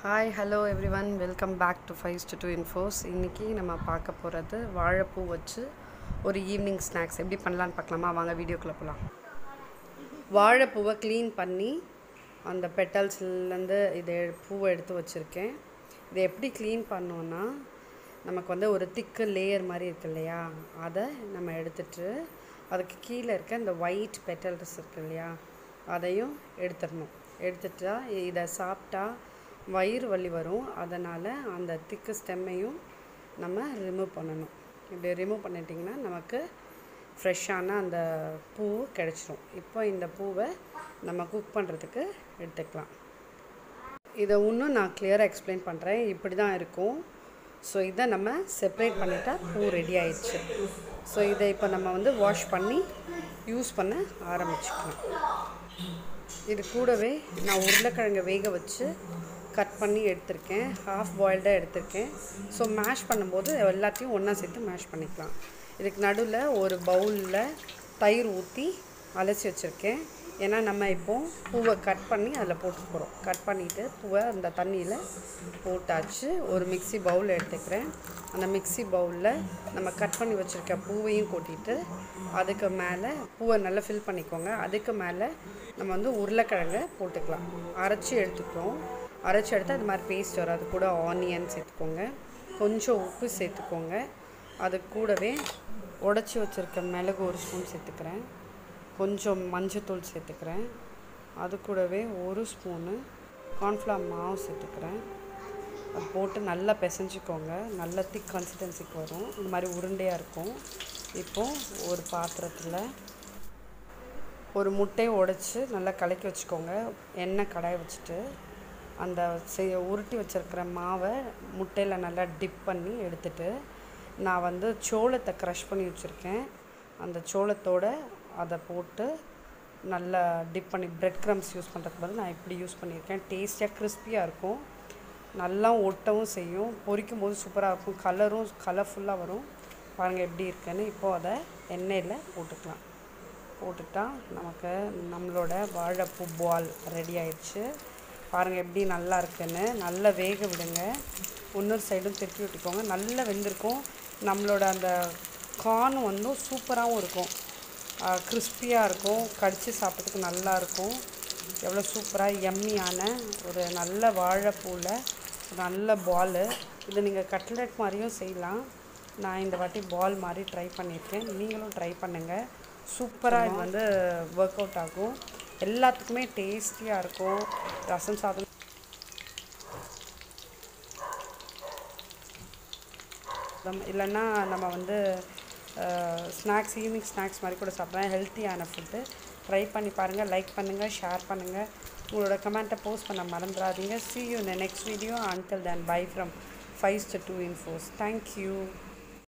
hi hello every one welcome back to five to two infos இன்றைக்கி நம்ம பார்க்க போகிறது வாழைப்பூ வச்சு ஒரு ஈவினிங் ஸ்நாக்ஸ் எப்படி பண்ணலான்னு பார்க்கலாமா வாங்க வீடியோக்குள்ளே போகலாம் வாழைப்பூவை க்ளீன் பண்ணி அந்த பெட்டல்ஸ்லேருந்து இதை பூவை எடுத்து வச்சுருக்கேன் இதை எப்படி க்ளீன் பண்ணோன்னா நமக்கு வந்து ஒரு திக்கு லேயர் மாதிரி இருக்கு இல்லையா அதை நம்ம எடுத்துட்டு அதுக்கு கீழே இருக்க இந்த ஒயிட் பெட்டல்ஸ் இருக்கு இல்லையா அதையும் எடுத்துடணும் எடுத்துட்டா இதை சாப்பிட்டா வயிறு வலி வரும் அதனால் அந்த திக்கு ஸ்டெம்மையும் நம்ம ரிமூவ் பண்ணணும் இப்படி ரிமூவ் பண்ணிட்டிங்கன்னா நமக்கு ஃப்ரெஷ்ஷான அந்த பூ கிடச்சிரும் இப்போ இந்த பூவை நம்ம குக் பண்ணுறதுக்கு எடுத்துக்கலாம் இதை இன்னும் நான் கிளியராக எக்ஸ்பிளைன் பண்ணுறேன் இப்படி தான் இருக்கும் ஸோ இதை நம்ம செப்பரேட் பண்ணிட்டா பூ ரெடி ஆயிடுச்சு ஸோ இதை இப்போ நம்ம வந்து வாஷ் பண்ணி யூஸ் பண்ண ஆரம்பிச்சுக்கலாம் இது கூடவே நான் உருளைக்கிழங்கை வேக வச்சு கட் பண்ணி எடுத்திருக்கேன் ஹாஃப் பாயில்டாக எடுத்திருக்கேன் ஸோ மேஷ் பண்ணும்போது எல்லாத்தையும் ஒன்றா சேர்த்து மேஷ் பண்ணிக்கலாம் இதுக்கு நடுவில் ஒரு பவுலில் தயிர் ஊற்றி அலசி வச்சுருக்கேன் ஏன்னா நம்ம இப்போ பூவை கட் பண்ணி அதில் போட்டு போகிறோம் கட் பண்ணிவிட்டு பூவை அந்த தண்ணியில் போட்டாச்சு ஒரு மிக்ஸி பவுல் எடுத்துக்கிறேன் அந்த மிக்ஸி பவுலில் நம்ம கட் பண்ணி வச்சுருக்க பூவையும் கொட்டிட்டு அதுக்கு மேலே பூவை நல்லா ஃபில் பண்ணிக்கோங்க அதுக்கு மேலே நம்ம வந்து உருளைக்கிழங்கை போட்டுக்கலாம் அரைச்சி எடுத்துக்கிறோம் அரைச்சி எடுத்து அது மாதிரி பேஸ்ட் வரும் அது கூட ஆனியன் சேர்த்துக்கோங்க கொஞ்சம் உப்பு சேர்த்துக்கோங்க அது கூடவே உடச்சி வச்சுருக்க மிளகு ஒரு ஸ்பூன் சேர்த்துக்கிறேன் கொஞ்சம் மஞ்சத்தூள் சேர்த்துக்கிறேன் அது கூடவே ஒரு ஸ்பூனு கார்ன்ஃப்ளவர் மாவு சேர்த்துக்கிறேன் அது போட்டு நல்லா பிசைஞ்சிக்கோங்க நல்ல திக் கன்சிஸ்டன்சிக்கு வரும் இந்த மாதிரி உருண்டையாக இருக்கும் இப்போது ஒரு பாத்திரத்தில் ஒரு முட்டையை உடைச்சி நல்லா கலக்கி வச்சுக்கோங்க எண்ணெய் கடாய வச்சுட்டு அந்த செ உருட்டி வச்சுருக்கிற மாவை முட்டையில் நல்லா டிப் பண்ணி எடுத்துட்டு நான் வந்து சோளத்தை க்ரஷ் பண்ணி வச்சுருக்கேன் அந்த சோளத்தோட அதை போட்டு நல்லா டிப் பண்ணி பிரெட் க்ரம்ஸ் யூஸ் பண்ணுறதுக்கு பதில் நான் இப்படி யூஸ் பண்ணியிருக்கேன் டேஸ்டியாக கிறிஸ்பியாக இருக்கும் நல்லா ஒட்டவும் செய்யும் பொரிக்கும் போது சூப்பராக இருக்கும் கலரும் கலர்ஃபுல்லாக வரும் பாருங்கள் எப்படி இருக்குன்னு இப்போது அதை எண்ணெயில் போட்டுக்கலாம் போட்டுட்டா நமக்கு நம்மளோட வாழைப்பூ பால் ரெடி ஆயிடுச்சு பாருங்கள் எப்படி நல்லா இருக்குன்னு நல்லா வேக விடுங்க இன்னொரு சைடும் திருப்பி விட்டுக்கோங்க நல்லா வெந்திருக்கும் நம்மளோட அந்த கார்னும் வந்து சூப்பராகவும் இருக்கும் கிறிஸ்பியாக இருக்கும் கடித்து சாப்பிட்றதுக்கு நல்லா இருக்கும் எவ்வளோ சூப்பராக எம்மியான ஒரு நல்ல வாழைப்பூவில் நல்ல பால் இது நீங்கள் கட்லெட் மாதிரியும் செய்யலாம் நான் இந்த வாட்டி பால் மாதிரி ட்ரை பண்ணியிருக்கேன் நீங்களும் ட்ரை பண்ணுங்கள் சூப்பராக இது வந்து ஒர்க் அவுட் ஆகும் எல்லாத்துக்குமே டேஸ்டியாக இருக்கும் ரசம் சாதம் இல்லைன்னா நம்ம வந்து ஸ்நாக்ஸ் ஈவினிங் ஸ்நாக்ஸ் மாதிரி கூட சாப்பிட்லாம் ஹெல்த்தியான ஃபுட்டு ட்ரை பண்ணி பாருங்கள் லைக் பண்ணுங்கள் ஷேர் பண்ணுங்கள் உங்களோட கமெண்ட்டை போஸ்ட் பண்ண மறந்துடாதீங்க சி யூ இந்த next video until then bye from five to two infos thank you